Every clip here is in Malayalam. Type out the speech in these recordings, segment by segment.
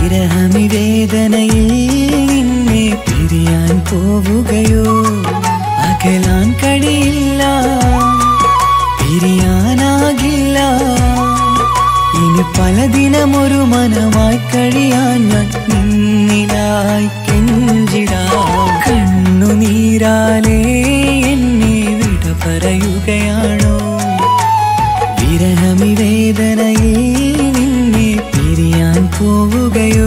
വിരഹമി വേദനയിൽ നിന്നെ പിരിയാൻ പോവുകയോ അകലാൻ കഴിയില്ല പിരിയാനാകില്ല ഇനി പല ദിനമൊരു മനമായി കഴിയാൻ ഞാൻ നിന്നിലായി കെഞ്ചിടാം കണ്ണുനീരാലേ എന്നെ വിട പറയുകയാണോ വിരഹമി വേദനയിൽ നിന്നെ പിരിയാൻ പോവുകയോ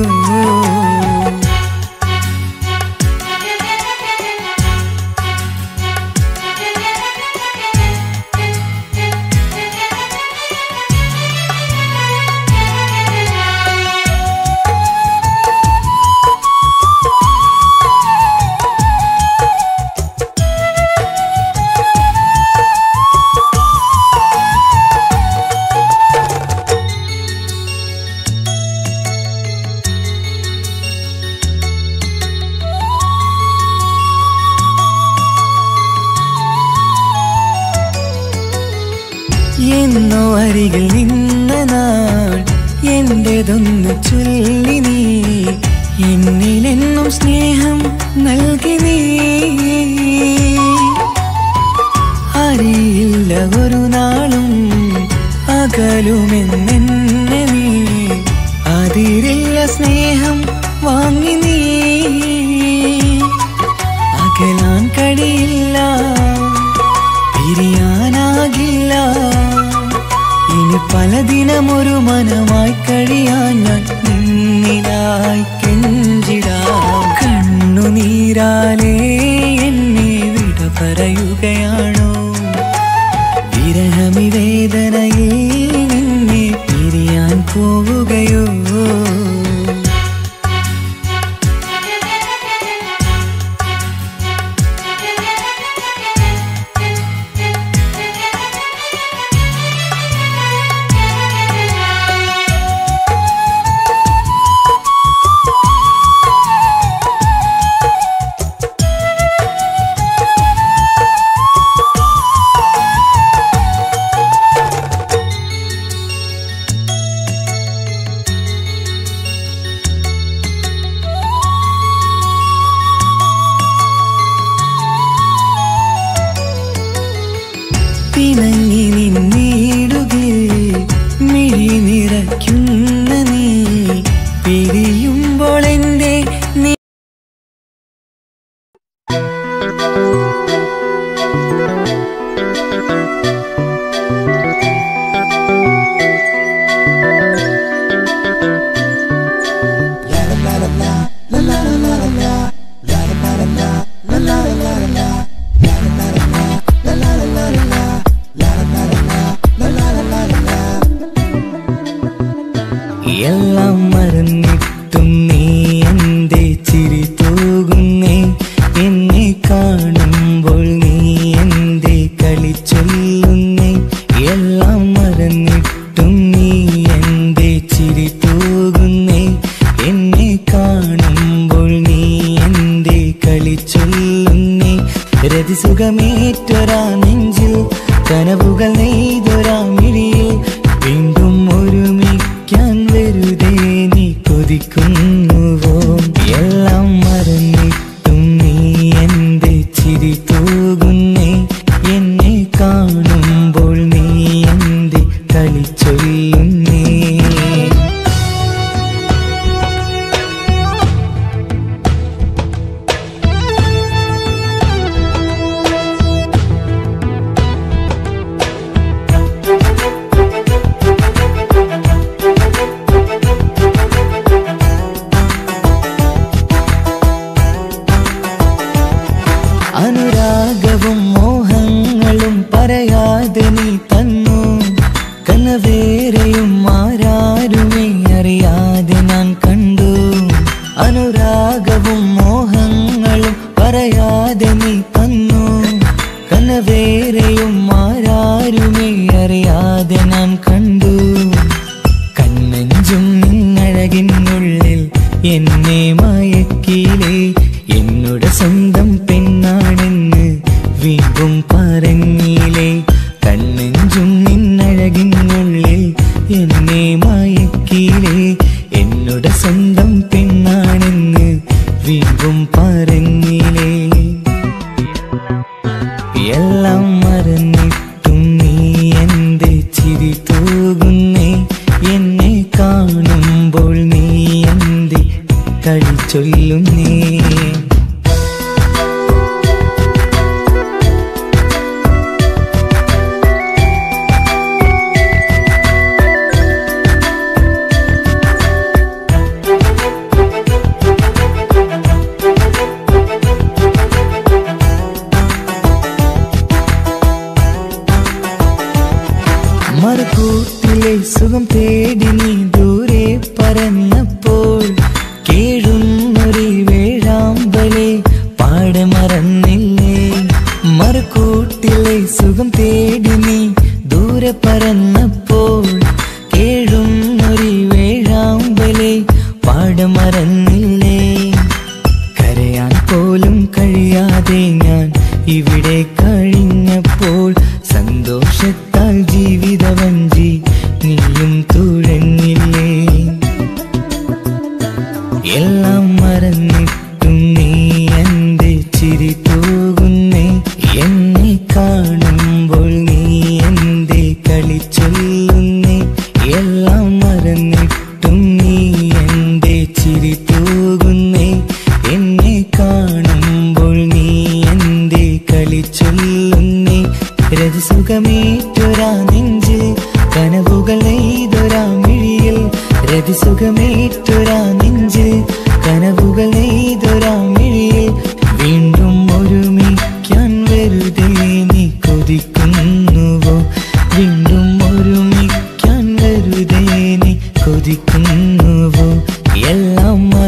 എന്നോ അരികിൽ നിന്ന നാൾ എന്റേതൊന്നു ചൊല്ലി നീ എന്നിലെന്നും സ്നേഹം നൽകി നീ അറിയില്ല ഒരു നാളും അകലുമെന്നെന്നെ നീ അതിരില്ല സ്നേഹം വാങ്ങി നീ അകലാൻ കഴിയില്ല പിരിയാനാകില്ല ഇനി പല ദിനമൊരു മനമായി കഴിയാൻ ഞാൻ നിന്നിലായി കെഞ്ചിടാം കണ്ണുനീരാലേ എന്നെ വിട പറയുകയാണോ വിരഹമി വേദനയിൽ നിന്നെ പിരിയാൻ പോവുകയോ പിണങ്ങി നിന്നിടുകിൽ മിഴി നിറയ്ക്കുന്ന നീ പിരിയുമ്പോൾ എൻ്റെ നീ എല്ലാം മറന്നിട്ടും നീ എന്റെ ചിരി തൂകുന്നേ എന്നെ കാണുമ്പോൾ നീ എന്റെ കളി ചൊല്ലുന്നേ എല്ലാം മറന്നിട്ടും നീ എന്റെ ചിരി തൂകുന്നേ എന്നെ കാണുമ്പോൾ നീ എന്റെ കളി ചൊല്ലുന്നേ രതിസുഖമേറ്റൊരാ നെഞ്ചിൽ കനവുകൾ നെയ്തൊരാ മിഴിയിൽ വീണ്ടും ഒരുമിക്കാൻ വെറുതെ നീ കൊതിക്കുന്നുവോ എല്ലാം മറന്നിട്ടും നീ എന്റെ ചിരി തൂകുന്നേ എന്നെ കാണുമ്പോൾ നീ എന്റെ കളി ചൊല്ലുന്നേ അനുരാഗവും മോഹങ്ങളും പറയാതെ നീ തന്നു കനവേരെയും ആരാരുമേ അറിയാതെ ഞാൻ കണ്ടു അനുരാഗവും മോഹങ്ങളും പറയാതെ നീ തന്നു കനവേരെയും ആരാരുമേ അറിയാതെ ഞാൻ കണ്ടു കണ്ണഞ്ചും നിന്നഴകിനുള്ളിൽ എന്നെ മയക്കിയിലേ എന്നോട് സ്വന്തം പെണ്ണാണെന്ന് വീണ്ടും പറഞ്ഞില്ലേ കണ്ണെഞ്ചും നിന്നഴകിനുള്ളിൽ എന്നെ മയക്കിയിലേ എന്നോട് സ്വന്തം ചൊല്ലുന്നേ മറുകൂട്ടിലെ സുഖം തേടി നീ ദൂരെ പറന്നപ്പോൾ കേഴുന്നൊരു വേഴാമ്പലെ പാടെ മറന്നില്ലേ മറുകൂട്ടിലെ സുഖം തേടി നീ ദൂരെ പറന്നപ്പോൾ കേഴുന്നൊരു വേഴാമ്പലെ പാടെ മറന്നില്ലേ കരയാൻ പോലും കഴിയാതെ ഞാൻ ഇവിടെ കഴിഞ്ഞപ്പോൾ സന്തോഷത്താൽ ജീവിതവഞ്ചി നീയും തുഴഞ്ഞില്ലേ എല്ലാം മറന്നിട്ടും നീ എന്റെ ചിരി തൂകുന്നേ എന്നെ കാണുമ്പോൾ നീ എന്റെ കളി ചൊല്ലുന്നേ എല്ലാം മറന്നിട്ടും നീ എന്റെ ചിരി തൂകുന്നേ എന്നെ കാണുമ്പോൾ നീ എന്റെ കളി ചൊല്ലുന്നേ രതിസുഖമേറ്റൊരാ നെഞ്ചിൽ കനവുകൾ നെയ്തൊരാ മിഴിയിൽ രതിസുഖമേറ്റൊരാ നെഞ്ചിൽ കനവുകൾ നെയ്തൊരാ മിഴിയിൽ വീണ്ടും ഒരുമിക്കാൻ വെറുതെ നീ കൊതിക്കുന്നുവോ വീണ്ടും ഒരുമിക്കാൻ വെറുതെ നീ കൊതിക്കുന്നുവോ എല്ലാം